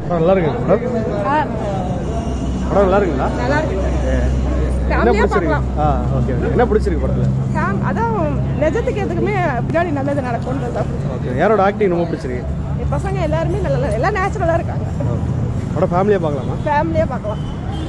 படம் நல்லா இருக்குங்க மேடம் ஆ, படம் நல்லா இருக்குங்களா நல்லா இருக்கு என்ன ஃபேமிலியாக பிடிச்சிருக்கு பார்க்கலாம் ஆ ஓகே ஓகே என்ன பிடிச்சிருக்கு படத்தில் ஃபேம் அதான் நிஜத்துக்கு எதுக்குமே பின்னாடி நல்லது நடக்கும்ன்றது தான் ஓகே யாரோட ஆக்டிங் ரொம்ப பிடிச்சிருக்கு என் பசங்க எல்லாருமே நல்லா எல்லாம் நேச்சுரலாக இருக்காங்க ஓகே படம் ஃபேமிலியாக பார்க்கலாமா ஃபேமிலியாக பார்க்கலாம்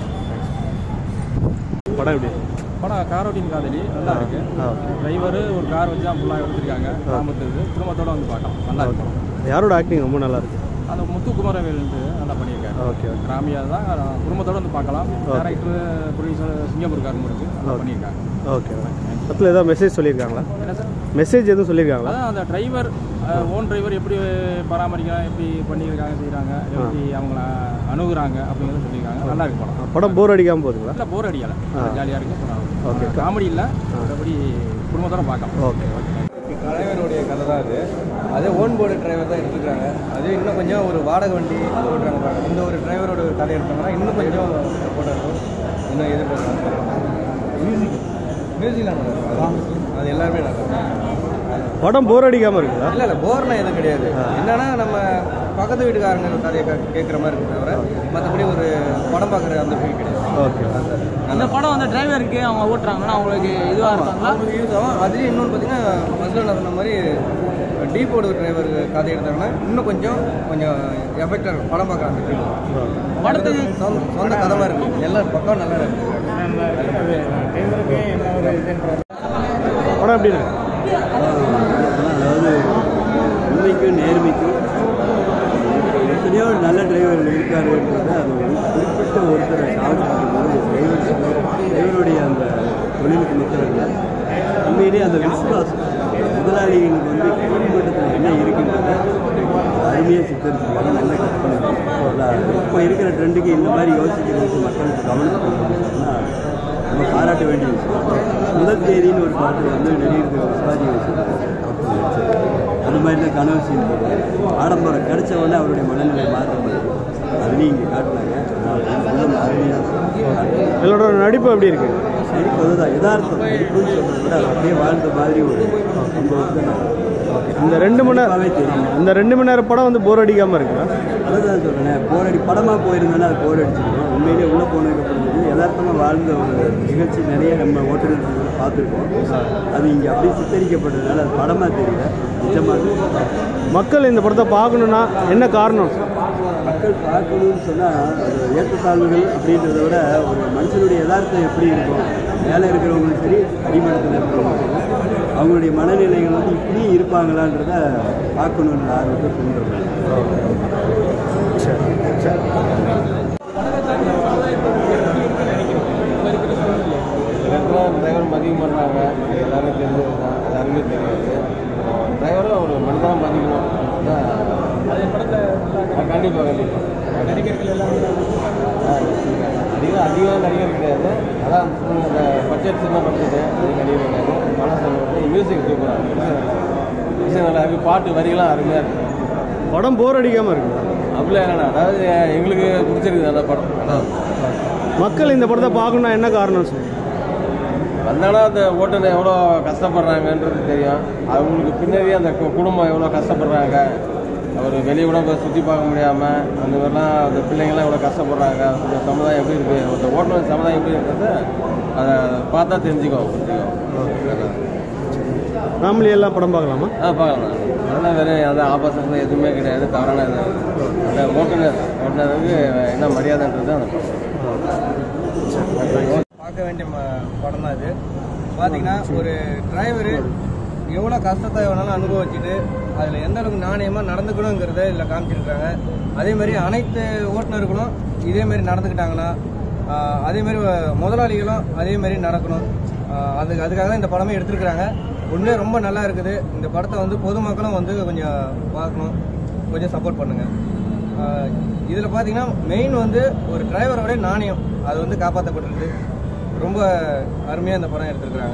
படம் எப்படி படம் காரோட்டின் காதலி நல்லா இருக்கு ஆ ஓகே டிரைவர் ஒரு கார் வச்சு ஃபுல்லாக எடுத்திருக்காங்க கிராமத்துக்கு குடும்பத்தோட வந்து பார்க்கலாம் நல்லா இருக்கு படம். யாரோட ஆக்டிங் ரொம்ப நல்லா இருக்கு அந்த முத்து குமரவேல் வந்து நல்லா பண்ணியிருக்காரு ஓகே ஓகே கிராமியா தான் குடும்பத்தோட வந்து பார்க்கலாம் டேரக்டர் ப்ரொடியூசர் சிங்கப்பூர் காரும் இருக்கு நல்லா பண்ணியிருக்காங்க ஓகே படத்தில் ஏதாவது மெசேஜ் சொல்லியிருக்காங்களா என்ன சார் மெசேஜ் எதுவும் சொல்லியிருக்காங்களா அதான் அந்த டிரைவர் ஓன் டிரைவர் எப்படி பராமரிக்கிறாங்க எப்படி பண்ணியிருக்காங்க செய்கிறாங்க எப்படி அவங்கள அணுகுறாங்க அப்படிங்கிறத சொல்லியிருக்காங்க நல்லா இருக்கு படம் படம் போர் அடிக்காமல் போகுதுங்களா நல்லா போர் அடிக்கலை ஜாலியாக இருக்கு Okay. காமெடி இல்லை மற்றபடி குடும்பத்தோட பார்க்கலாம் ஓகே ஓகே டிரைவருடைய கதை தான் அது அதே ஓன் போர்டு டிரைவர் தான் எடுத்துருக்காங்க அது இன்னும் கொஞ்சம் ஒரு வாடகை வண்டி ஓட்டுறாங்க பாருங்க. இந்த ஒரு டிரைவரோட ஒரு கதை எடுத்தாங்கன்னா இன்னும் கொஞ்சம் சப்போர்ட்டாக இருக்கும் இன்னும் எதிர்பார்க்கலாம் மியூசிக் மியூசிக்லாம் நல்லா இருக்கும் அது எல்லாருமே நல்லா இருக்கும் படம் போர் அடிக்காமல் இருக்குங்களா இல்லை இல்லை போர்னா எதுவும் கிடையாது என்னன்னா நம்ம பக்கத்து வீட்டுக்காரங்க கதையை கேட்குற மாதிரி இருக்கு தவிர மற்றபடி ஒரு படம் பார்க்குற அந்த ஃபீல் கிடையாது ஓகே இந்த படம் வந்து டிரைவருக்கு அவங்க ஓட்டுறாங்கன்னா அவங்களுக்கு இதுவாக இருக்காங்களா அவங்களுக்கு யூஸ் ஆகும் அதுலேயும் இன்னொன்று பார்த்தீங்கன்னா ஃபஸ்ட்டில் நான் சொன்ன மாதிரி டீப்போட டிரைவர் கதை எடுத்தாங்கன்னா இன்னும் கொஞ்சம் கொஞ்சம் எஃபெக்டாக இருக்கும் படம் பார்க்குற அந்த ஃபீல் படத்துக்கு சொந்த சொந்த கதை மாதிரி இருக்கும் எல்லாம் பக்கம் நல்லா இருக்கு படம் எப்படி இருக்கு அதாவது உண்மைக்கும் நேர்மைக்கும் எத்தனையோ நல்ல டிரைவர் இருக்காருன்றது அது ஒரு குறிப்பிட்ட ஒருத்தரை சார்ந்து பார்க்கும்போது டிரைவர் டிரைவருடைய அந்த தொழிலுக்கு நிற்கிறவங்க உண்மையிலேயே அந்த விசுவாசம் முதலாளிகளுக்கு வந்து கீழ்மட்டத்தில் என்ன இருக்குன்றத அருமையாக சித்தரிச்சிருக்காங்க நல்ல கற்பனை இப்போ இருக்கிற ட்ரெண்டுக்கு இந்த மாதிரி யோசிக்கிறதுக்கு மக்களுக்கு கவனத்துக்கு கொண்டு வந்தோம்னா நம்ம பாராட்ட வேண்டிய விஷயம் முதல் தேதின்னு ஒரு படத்தில் வந்து நடிகர்கள் சிவாஜி கணேசன் அந்த மாதிரி தான் கனவு சீன் போடுவார் ஆடம்பரம் கிடைச்ச உடனே அவருடைய மனநிலை மாற்றப்படுது அதுலேயும் இங்கே காட்டினாங்க ஆனால் அருமையாக இதோட நடிப்பு எப்படி இருக்கு நடிப்பு அதுதான் யதார்த்தம் நடிப்புன்னு சொல்கிறத விட அது அப்படியே வாழ்ந்த மாதிரி ஒரு சம்பவத்தை நான் இந்த ரெண்டு மணி கண்டிப்பாவே தெரியும் நேரம் இந்த ரெண்டு மணி நேரம் படம் வந்து போர் அடிக்காமல் இருக்குங்களா அதுதான் சொல்கிறேன் போர் அடி படமாக போயிருந்தோன்னா அது போர் அடிச்சிருக்கோம் உண்மையிலேயே உள்ளே போனதுக்கப்புறம் வந்து யதார்த்தமாக வாழ்ந்த ஒரு நிகழ்ச்சி நிறைய நம்ம ஓட்டுநர்கள் பார்த்துருக்கோம் அது இங்கே அப்படியே சித்தரிக்கப்பட்டதுனால அது படமாக தெரியல நிஜமாக மக்கள் இந்த படத்தை பார்க்கணுன்னா என்ன காரணம் மக்கள் பார்க்கணும்னு சொன்னால் அது ஏற்றத்தாழ்வுகள் அப்படின்றத விட ஒரு மனுஷனுடைய யதார்த்தம் எப்படி இருக்கும் மேலே இருக்கிறவங்களும் சரி அடிமட்டத்தில் இருக்கிறவங்களும் சரி அவங்களுடைய மனநிலைகள் வந்து இப்படியும் இருப்பாங்களான்றத பார்க்கணுன்ற ஆர்வத்தை தூண்டுறாங்க ரெண்டுலாம் டிரைவர் மதிக்க மாட்டாங்க எல்லாரும் தெரிஞ்சது தான் எல்லாருமே தெரியாது டிரைவரும் ஒரு மனிதனாக மதிக்கணும் அதுதான் கண்டிப்பாக கண்டிப்பாக நடிகர்கள் எல்லாம் அதிகம் அதிகம் நடிகர் கிடையாது அதான் இந்த பட்ஜெட் சின்ன பட்ஜெட்டு அது நடிகர் கிடையாது பணம் சொல்லுவது மியூசிக் சூப்பராக மியூசிக் நல்லா இருக்கு பாட்டு வரிகளாம் அருமையாக இருக்கு படம் போர் அடிக்காமல் இருக்குங்களா அப்படிலாம் இல்லைண்ணா அதாவது எங்களுக்கு பிடிச்சிருக்குது அந்த படம் அதான் மக்கள் இந்த படத்தை பார்க்கணுன்னா என்ன காரணம் சொல்லுங்க வந்தாலும் அந்த ஓட்டுநர் எவ்வளோ கஷ்டப்படுறாங்கன்றது தெரியும் அவங்களுக்கு பின்னாடி அந்த கு- குடும்பம் எவ்வளோ கஷ்டப்படுறாங்க அவர் வெளியே கூட போய் சுற்றி பார்க்க முடியாமல் அந்த மாதிரிலாம் அந்த பிள்ளைங்கள்லாம் எவ்வளோ கஷ்டப்படுறாங்க அந்த சமுதாயம் எப்படி இருக்குது அந்த ஓட்டுநர் சமுதாயம் எப்படி இருக்கிறது அதை பார்த்தா தெரிஞ்சுக்கோ புரிஞ்சுக்கோ ஃபேமிலி எல்லாம் படம் பார்க்கலாமா ஆ பார்க்கலாம் அதெல்லாம் வெறும் அந்த ஆபாசத்தில் எதுவுமே கிடையாது தவறான இது அந்த ஓட்டுநர் ஓட்டுநருக்கு என்ன மரியாதைன்றது அந்த பார்க்க வேண்டிய படம் தான் இது பார்த்தீங்கன்னா ஒரு டிரைவரு எவ்வளோ கஷ்டத்தை வேணாலும் அனுபவிச்சுட்டு அதில் எந்த அளவுக்கு நாணயமாக நடந்துக்கணுங்கிறத இதில் காமிச்சிருக்காங்க அதே மாதிரி அனைத்து ஓட்டுநர்களும் இதே மாதிரி நடந்துக்கிட்டாங்கன்னா ஆஹ், அதே மாதிரி வ- முதலாளிகளும் அதே மாதிரி நடக்கணும் ஆஹ், அதுக்கு அதுக்காக தான் இந்த படமே எடுத்திருக்கிறாங்க உண்மையே ரொம்ப நல்லா இருக்குது இந்த படத்தை வந்து பொதுமக்களும் வந்து கொஞ்சம் பார்க்கணும் கொஞ்சம் சப்போர்ட் பண்ணுங்க இதில் பார்த்தீங்கன்னா மெயின் வந்து ஒரு டிரைவரோட நாணயம் அது வந்து காப்பாற்றப்பட்டிருக்கு ரொம்ப அருமையாக இந்த படம் எடுத்திருக்கிறாங்க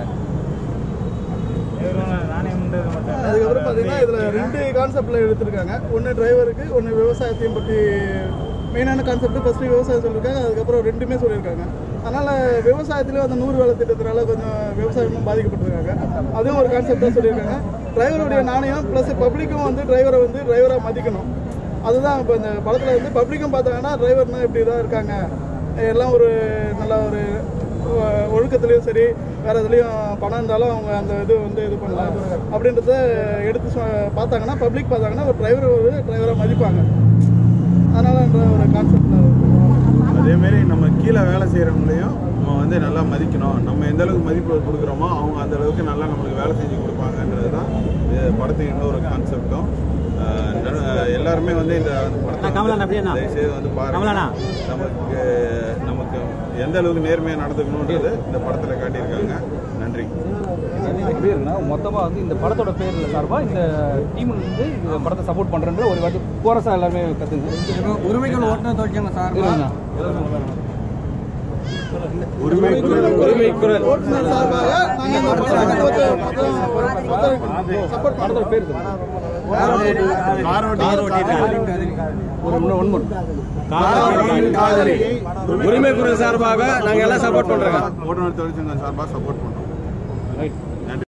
அதுக்கப்புறம் பார்த்தீங்கன்னா இதில் ரெண்டு கான்செப்டில் எடுத்திருக்காங்க ஒன்று டிரைவருக்கு ஒன்று விவசாயத்தையும் பற்றி மெயினான கான்செப்ட் ஃபஸ்ட்டு விவசாயம் சொல்லியிருக்காங்க அதுக்கப்புறம் ரெண்டுமே சொல்லியிருக்காங்க அதனால் விவசாயத்துலேயும் அந்த நூறு வேலை திட்டத்தினால கொஞ்சம் விவசாயமும் பாதிக்கப்பட்டிருக்காங்க அதுவும் ஒரு கான்செப்டாக சொல்லியிருக்காங்க டிரைவருடைய நாணயம் ப்ளஸ் பப்ளிக்கும் வந்து டிரைவரை வந்து டிரைவராக மதிக்கணும் அதுதான் இப்போ இந்த படத்தில் வந்து பப்ளிக்கும் பார்த்தாங்கன்னா டிரைவர்னா இப்படி தான் இருக்காங்க எல்லாம் ஒரு நல்ல ஒரு ஒ- ஒழுக்கத்துலேயும் சரி வேறு இதுலேயும் பணம் இருந்தாலும் அவங்க அந்த இது வந்து இது பண்ணலாம் அப்படின்றத எடுத்து சொ- பார்த்தாங்கன்னா பப்ளிக் பார்த்தாங்கன்னா ஒரு டிரைவர் ஒரு டிரைவராக மதிப்பாங்க அதனாலன்ற ஒரு கான்செப்டில் அதேமாரி நம்ம கீழே வேலை செய்கிறவங்களையும் நம்ம வந்து நல்லா மதிக்கணும் நம்ம எந்த அளவுக்கு மதிப்பு கொடுக்குறோமோ அவங்க அந்த அளவுக்கு நல்லா நம்மளுக்கு வேலை செஞ்சு கொடுப்பாங்கன்றது தான் இது படத்துக்கு இன்னொரு கான்செப்டும் எல்லாருமே வந்து இந்த படத்தை கமலண்ணா, அப்படியே அண்ணா. தயவுசெய்து வந்து கமலண்ணா. பாருங்க நமக்கு நமக்கு எந்த அளவுக்கு நேர்மையாக நடந்துக்கணுன்றது இந்த படத்தில் காட்டியிருக்காங்க நன்றி எப்படி இருக்குன்னா மொத்தமாக வந்து இந்த படத்தோட பேர் சார்பாக இந்த டீம் வந்து இந்த படத்தை சப்போர்ட் பண்ணுறன்ற ஒரு வாட்டி கோரஸாக எல்லாருமே கற்றுங்க உரிமைகள் ஓட்டுநர் தொழிற்சங்க சார்பாக உரிமை உரிமை குரல் ஓட்டுநர் சார்பாக நாங்கள் சப்போர்ட் படத்தோட பேர் உரிமை குரல் சார்பாக நாங்கள் எல்லாம் சப்போர்ட் பண்ணுறோம் ஓட்டுநர் தொழிற்சங்கம் சார்பாக சப்போர்ட் பண்ணுறோம் ரைட்